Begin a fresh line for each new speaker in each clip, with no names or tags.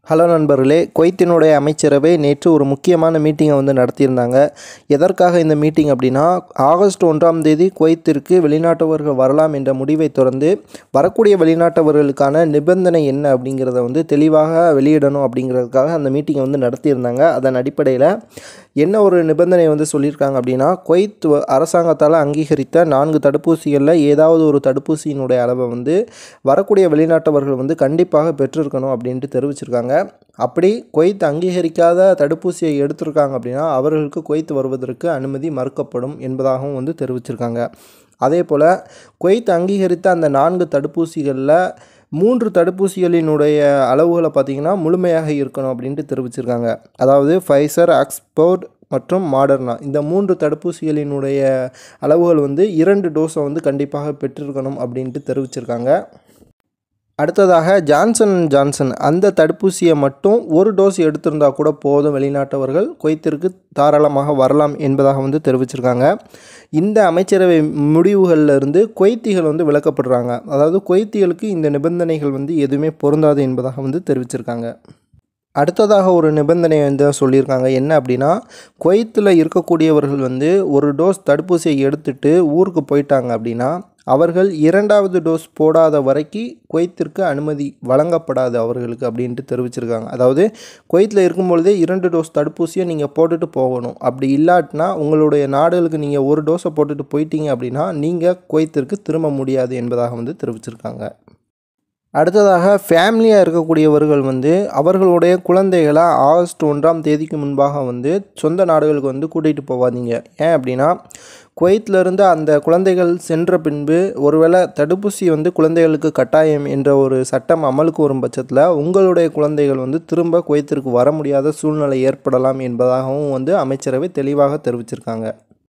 hello நண்பர்களே குவைத்தினுடைய அமைச்சரவை நேற்று ஒரு முக்கியமான மீட்டிங்கை வந்து நடத்தியிருந்தாங்க எதற்காக இந்த மீட்டிங் அப்படின்னா ஆகஸ்ட் ஒன்றாம் தேதி குவைத்திற்கு வெளிநாட்டவர்கள் வரலாம் என்ற முடிவை தொடர்ந்து வரக்கூடிய வெளிநாட்டவர்களுக்கான நிபந்தனை என்ன அப்படிங்கிறத வந்து தெளிவாக வெளியிடணும் அப்படிங்கிறதுக்காக அந்த மீட்டிங்கை வந்து நடத்தியிருந்தாங்க அதன் அடிப்படையில் என்ன ஒரு நிபந்தனை வந்து சொல்லியிருக்காங்க அப்படின்னா குவைத் வ- அரசாங்கத்தால் அங்கீகரித்த நான்கு தடுப்பூசிகளில் ஏதாவது ஒரு தடுப்பூசியினுடைய அளவை வந்து வரக்கூடிய வெளிநாட்டவர்கள் வந்து கண்டிப்பாக பெற்றிருக்கணும் அப்படின்ட்டு தெரிவிச்சிருக்காங்க அப்படி குவைத் அங்கீகரிக்காத தடுப்பூசியை எடுத்திருக்காங்க அப்படின்னா அவர்களுக்கு குவைத் வருவதற்கு அனுமதி மறுக்கப்படும் என்பதாகவும் வந்து தெரிவிச்சிருக்காங்க அதே போல் குவைத் அங்கீகரித்த அந்த நான்கு தடுப்பூசிகளில் மூன்று தடுப்பூசிகளினுடைய அளவுகளை பார்த்திங்கன்னா முழுமையாக இருக்கணும் அப்படின்ட்டு தெரிவிச்சிருக்காங்க அதாவது ஃபைசர் ஆக்ஸ்போர்ட் மற்றும் மாடர்னா இந்த மூன்று தடுப்பூசிகளினுடைய அளவுகள் வந்து இரண்டு டோஸை வந்து கண்டிப்பாக பெற்றிருக்கணும் அப்படின்ட்டு தெரிவிச்சிருக்காங்க அடுத்ததாக ஜான்சன் அண்ட் ஜான்சன் அந்த தடுப்பூசியை மட்டும் ஒரு டோஸ் எடுத்திருந்தா கூட போதும் வெளிநாட்டவர்கள் குவைத்திற்கு தாராளமாக வரலாம் என்பதாக வந்து தெரிவிச்சிருக்காங்க இந்த அமைச்சரவை முடிவுகளில் இருந்து குவைத்திகள் வந்து விலக்கப்படுறாங்க அதாவது குவைத்திகளுக்கு இந்த நிபந்தனைகள் வந்து எதுவுமே பொருந்தாது என்பதாக வந்து தெரிவிச்சிருக்காங்க அடுத்ததாக ஒரு நிபந்தனை வந்து சொல்லியிருக்காங்க என்ன அப்படின்னா குவைத்தில் இருக்கக்கூடியவர்கள் வந்து ஒரு டோஸ் தடுப்பூசியை எடுத்துட்டு ஊருக்கு போயிட்டாங்க அப்படின்னா அவர்கள் இரண்டாவது டோஸ் போடாத வரைக்கும் குவைத்திற்கு அனுமதி வழங்கப்படாது அவர்களுக்கு அப்படின்ட்டு தெரிவிச்சிருக்காங்க அதாவது குவைத்தில் இருக்கும்பொழுதே இரண்டு டோஸ் தடுப்பூசியை நீங்கள் போட்டுட்டு போகணும் அப்படி இல்லாட்டினா உங்களுடைய நாடுகளுக்கு நீங்கள் ஒரு டோஸை போட்டுட்டு போயிட்டீங்க அப்படின்னா நீங்கள் குவைத்திற்கு திரும்ப முடியாது என்பதாக வந்து தெரிவிச்சிருக்காங்க அடுத்ததாக ஃபேமிலியாக இருக்கக்கூடியவர்கள் வந்து அவர்களுடைய குழந்தைகளை ஆகஸ்ட் ஒன்றாம் தேதிக்கு முன்பாக வந்து சொந்த நாடுகளுக்கு வந்து கூட்டிகிட்டு போகாதீங்க ஏன் அப்படின்னா குவைத்திலிருந்து அந்த குழந்தைகள் சென்ற பின்பு ஒருவேளை தடுப்பூசி வந்து குழந்தைகளுக்கு கட்டாயம் என்ற ஒரு சட்டம் அமலுக்கு வரும் பட்சத்தில் உங்களுடைய குழந்தைகள் வந்து திரும்ப குவைத்திற்கு வர முடியாத சூழ்நிலை ஏற்படலாம் என்பதாகவும் வந்து அமைச்சரவை தெளிவாக தெரிவிச்சிருக்காங்க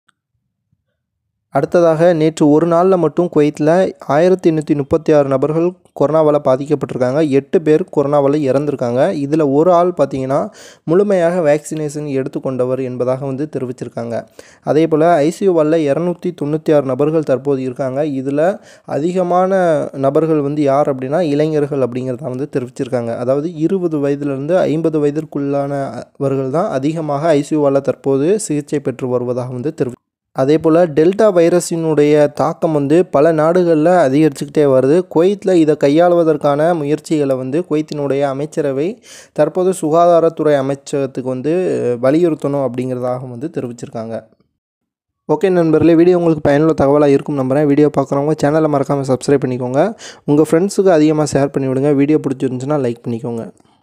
அடுத்ததாக நேற்று ஒரு நாளில் மட்டும் குவைத்தில் ஆயிரத்தி எண்ணூற்றி முப்பத்தி ஆறு நபர்கள் கொரோனாவால் பாதிக்கப்பட்டிருக்காங்க எட்டு பேர் கொரோனாவால் இறந்துருக்காங்க இதில் ஒரு ஆள் பார்த்தீங்கன்னா முழுமையாக வேக்சினேஷன் எடுத்துக்கொண்டவர் என்பதாக வந்து தெரிவிச்சிருக்காங்க அதே போல் ஐசியூவால் இரநூத்தி தொண்ணூற்றி ஆறு நபர்கள் தற்போது இருக்காங்க இதில் அதிகமான நபர்கள் வந்து யார் அப்படின்னா இளைஞர்கள் அப்படிங்கிறத வந்து தெரிவிச்சிருக்காங்க அதாவது இருபது வயதிலிருந்து ஐம்பது வயதிற்குள்ளானவர்கள் தான் அதிகமாக ஐசியூவால் தற்போது சிகிச்சை பெற்று வருவதாக வந்து தெரிவி அதே போல் டெல்டா வைரஸினுடைய தாக்கம் வந்து பல நாடுகளில் அதிகரிச்சுக்கிட்டே வருது குவைத்தில் இதை கையாளுவதற்கான முயற்சிகளை வந்து குவைத்தினுடைய அமைச்சரவை தற்போது சுகாதாரத்துறை அமைச்சகத்துக்கு வந்து வலியுறுத்தணும் அப்படிங்கிறதாக வந்து தெரிவிச்சிருக்காங்க ஓகே நண்பர்களே வீடியோ உங்களுக்கு பயனுள்ள தகவலாக இருக்கும் நம்புறேன் வீடியோ பார்க்குறவங்க சேனலை மறக்காமல் சப்ஸ்கிரைப் பண்ணிக்கோங்க உங்கள் ஃப்ரெண்ட்ஸுக்கு அதிகமாக ஷேர் பண்ணி விடுங்க வீடியோ பிடிச்சிருந்துச்சுன்னா லைக் பண்ணிக்கோங்க